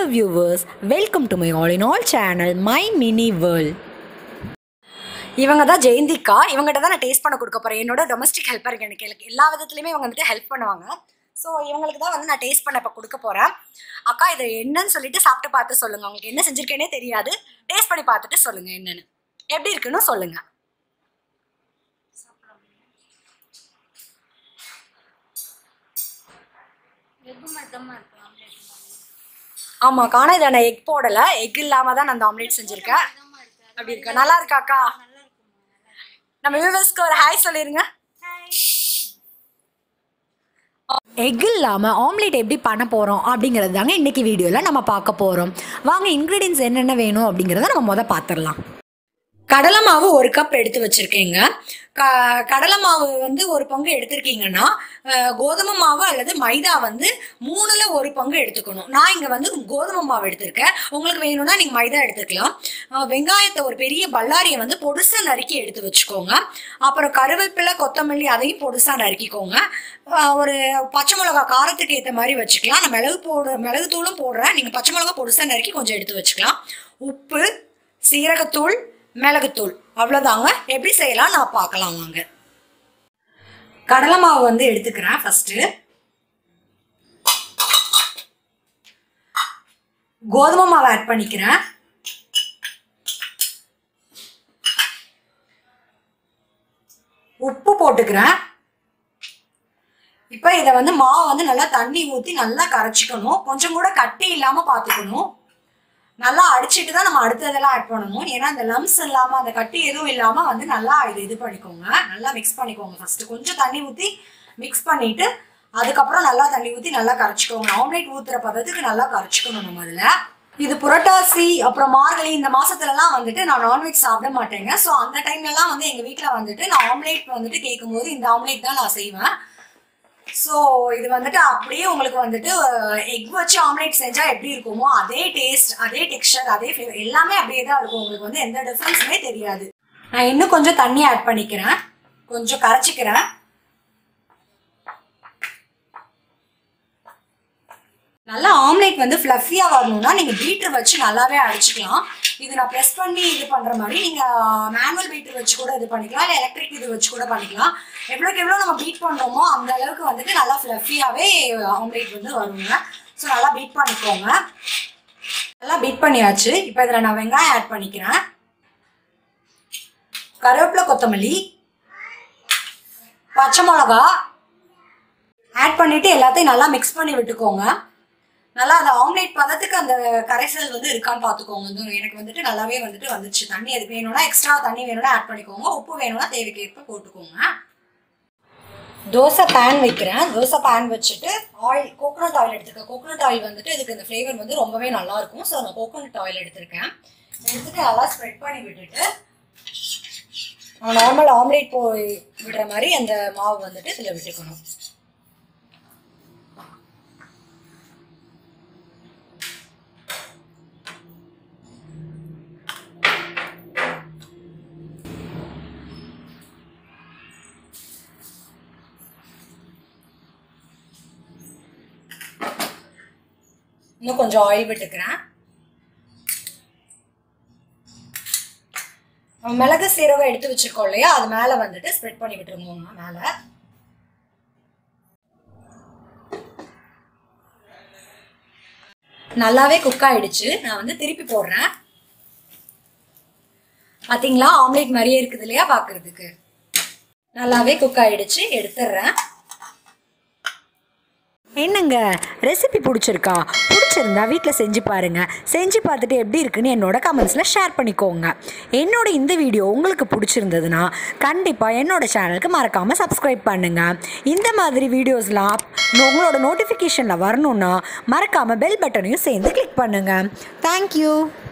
viewers welcome to my all in all channel my mini world இவங்க தான் ஜெயந்திக்கா இவங்ககிட்ட தான் நான் டேஸ்ட் பண்ண கொடுக்க போகிறேன் என்னோட டொமஸ்டிக் ஹெல்ப்பர் எனக்கு எனக்கு எல்லா விதத்துலையுமே இவங்க வந்துட்டு ஹெல்ப் பண்ணுவாங்க ஸோ இவங்களுக்கு தான் வந்து நான் டேஸ்ட் பண்ண இப்போ கொடுக்க போகிறேன் அக்கா இது என்னன்னு சொல்லிட்டு சாப்பிட்டு பார்த்து சொல்லுங்கள் உங்களுக்கு என்ன செஞ்சுருக்கேனே தெரியாது டேஸ்ட் பண்ணி பார்த்துட்டு சொல்லுங்கள் என்னன்னு எப்படி இருக்குன்னு சொல்லுங்கள் எக்கு மட்டுமா இருக்கு ஆம்லேட் ஆமாம் காணா இதை நான் எக் போடலை எக் இல்லாமல் தான் நான் அந்த ஆம்லேட் செஞ்சுருக்கேன் மட்டுமா இருக்கு அப்படி இருக்கா நல்லா இருக்காக்கா நல்லா இருக்குமா நம்ம வியூவர்ஸ்க்கு ஒரு ஹாய் சொல்லிருங்க எக் இல்லாமல் ஆம்லேட் எப்படி பண்ண போகிறோம் அப்படிங்கிறது தாங்க இன்றைக்கி வீடியோவில் நம்ம பார்க்க போகிறோம் வாங்க இன்க்ரீடியன்ஸ் என்னென்ன வேணும் அப்படிங்கிறத நம்ம மொதல் பார்த்துடலாம் கடலை மாவு ஒரு கப் எடுத்து வச்சுருக்கேங்க க கடலை மாவு வந்து ஒரு பங்கு எடுத்திருக்கீங்கன்னா அஹ், கோதுமை மாவு அல்லது மைதா வந்து மூணில் ஒரு பங்கு எடுத்துக்கணும் நான் இங்கே வந்து கோதுமை மாவு எடுத்திருக்கேன் உங்களுக்கு வேணும்னா நீங்கள் மைதா எடுத்துக்கலாம் அஹ், வெங்காயத்தை ஒரு பெரிய பல்லாரியை வந்து பொடுசாக நறுக்கி எடுத்து வச்சுக்கோங்க அப்புறம் கருவேப்பிலை கொத்தமல்லி அதையும் பொடுசாக நறுக்கிக்கோங்க அஹ், ஒரு பச்சை மிளகா காரத்துக்கு ஏற்ற மாதிரி வச்சுக்கலாம் நான் மிளகு போடு மிளகு தூளும் போடுறேன் நீங்கள் பச்சை மிளகா பொடுசாக நறுக்கி கொஞ்சம் எடுத்து வச்சுக்கலாம் உப்பு சீரகத்தூள் மிளகுத்தூள் அவ்வளோதாங்க எப்படி செய்யலாம் நான் பார்க்கலாம் வாங்க கடலை மாவு வந்து எடுத்துக்கிறேன் ஃபர்ஸ்ட் கோதுமை மாவு ஆட் பண்ணிக்கிறேன் உப்பு போட்டுக்கிறேன் இப்போ இதை வந்து மாவை வந்து நல்லா தண்ணி ஊற்றி நல்லா கரைச்சிக்கணும் கொஞ்சம் கூட கட்டி இல்லாமல் பார்த்துக்கணும் நல்லா அடிச்சிட்டு தான் நம்ம அடுத்ததெல்லாம் ஆட் பண்ணணும் ஏன்னா அந்த லம்ஸ் இல்லாமல் அந்த கட்டி எதுவும் இல்லாமல் வந்து நல்லா இது இது பண்ணிக்கோங்க நல்லா மிக்ஸ் பண்ணிக்கோங்க ஃபர்ஸ்ட் கொஞ்சம் தண்ணி ஊற்றி மிக்ஸ் பண்ணிட்டு அதுக்கப்புறம் நல்லா தண்ணி ஊற்றி நல்லா கரைச்சிக்கோங்க ஆம்லேட் ஊற்றுற பதத்துக்கு நல்லா கரைச்சிக்கணும் நம்ம அதில் இது புரட்டாசி அப்புறம் மார்கழி இந்த மாசத்துலலாம் வந்துட்டு நான் நான்வெஜ் சாப்பிட மாட்டேங்க ஸோ அந்த டைம்லலாம் வந்து எங்கள் வீட்டில் வந்துட்டு நான் ஆம்லேட் வந்துட்டு கேட்கும்போது இந்த ஆம்லேட் தான் நான் செய்வேன் ஸோ இது வந்துட்டு அப்படியே உங்களுக்கு வந்துட்டு எக் வச்சு ஆம்லேட் செஞ்சால் எப்படி இருக்குமோ அதே டேஸ்ட் அதே டெக்ஸ்டர் அதே ஃப்ளேவர் எல்லாமே அப்படியே தான் இருக்கும் உங்களுக்கு வந்து எந்த டிஃப்ரென்ஸுமே தெரியாது நான் இன்னும் கொஞ்சம் தண்ணி ஆட் பண்ணிக்கிறேன் கொஞ்சம் கரைச்சிக்கிறேன் நல்லா ஆம்லேட் வந்து ஃப்ளஃபியாக வரணும்னா நீங்கள் பீட்டர் வச்சு நல்லாவே அடிச்சுக்கலாம் இது நான் ப்ரெஸ் பண்ணி இது பண்ணுற மாதிரி நீங்கள் மேனுவல் பீட்டர் வச்சு கூட இது பண்ணிக்கலாம் இல்லை எலக்ட்ரிக் இது வச்சு கூட பண்ணிக்கலாம் எவ்வளோக்கு எவ்வளோ நம்ம பீட் பண்ணுறோமோ அந்த அளவுக்கு வந்துட்டு நல்லா ஃப்ளஃபியாகவே ஆம்லேட் வந்து வருங்க ஸோ நல்லா பீட் பண்ணிக்கோங்க நல்லா பீட் பண்ணியாச்சு இப்போ இதில் நான் வெங்காயம் ஆட் பண்ணிக்கிறேன் கருவேப்பிலை கொத்தமல்லி பச்சை மிளகா ஆட் பண்ணிட்டு எல்லாத்தையும் நல்லா மிக்ஸ் பண்ணி விட்டுக்கோங்க நல்லா அந்த ஆம்லேட் பதத்துக்கு அந்த கரைசல் வந்து இருக்கான்னு பார்த்துக்கோங்க வந்து எனக்கு வந்துட்டு நல்லாவே வந்துட்டு வந்துச்சு தண்ணி எது வேணும்னா எக்ஸ்ட்ரா தண்ணி வேணும்னா ஆட் பண்ணிக்கோங்க உப்பு வேணும்னா தேவைக்கேற்ப போட்டுக்கோங்க தோசை பேன் வைக்கிறேன் தோசை பேன் வச்சுட்டு ஆயில் கோகோனட் ஆயில் எடுத்துருக்கேன் கோகோனட் ஆயில் வந்துட்டு இதுக்கு இந்த ஃப்ளேவர் வந்து ரொம்பவே நல்லா இருக்கும் ஸோ நான் கோகோனட் ஆயில் எடுத்திருக்கேன் எடுத்துட்டு நல்லா ஸ்ப்ரெட் பண்ணி விட்டுட்டு நம்ம நார்மல் ஆம்லேட் போய் விடுற மாதிரி அந்த மாவு வந்துட்டு இதில் விட்டுக்கணும் இன்னும் கொஞ்சம் ஆயில் விட்டுக்கிறேன் நம்ம மிளகு சீரகம் எடுத்து வச்சிருக்கோம் இல்லையா அது மேலே வந்துட்டு ஸ்ப்ரெட் பண்ணி விட்டுருவோங்க மேலே நல்லாவே குக் ஆயிடுச்சு நான் வந்து திருப்பி போடுறேன் பாத்தீங்களா ஆம்லேட் மாதிரியே இருக்குது இல்லையா பார்க்கிறதுக்கு நல்லாவே குக் ஆயிடுச்சு எடுத்துடுறேன் என்னங்க ரெசிபி பிடிச்சிருக்கா பிடிச்சிருந்தா வீட்டில் செஞ்சு பாருங்க செஞ்சு பார்த்துட்டு எப்படி இருக்குன்னு என்னோட கமெண்ட்ஸில் ஷேர் பண்ணிக்கோங்க என்னோட இந்த வீடியோ உங்களுக்கு பிடிச்சிருந்ததுன்னா கண்டிப்பாக என்னோட சேனலுக்கு மறக்காமல் சப்ஸ்கிரைப் பண்ணுங்க இந்த மாதிரி வீடியோஸ்லாம் உங்களோட நோட்டிஃபிகேஷனில் வரணுன்னா மறக்காமல் பெல் பட்டனையும் சேர்ந்து கிளிக் பண்ணுங்க தேங்க்யூ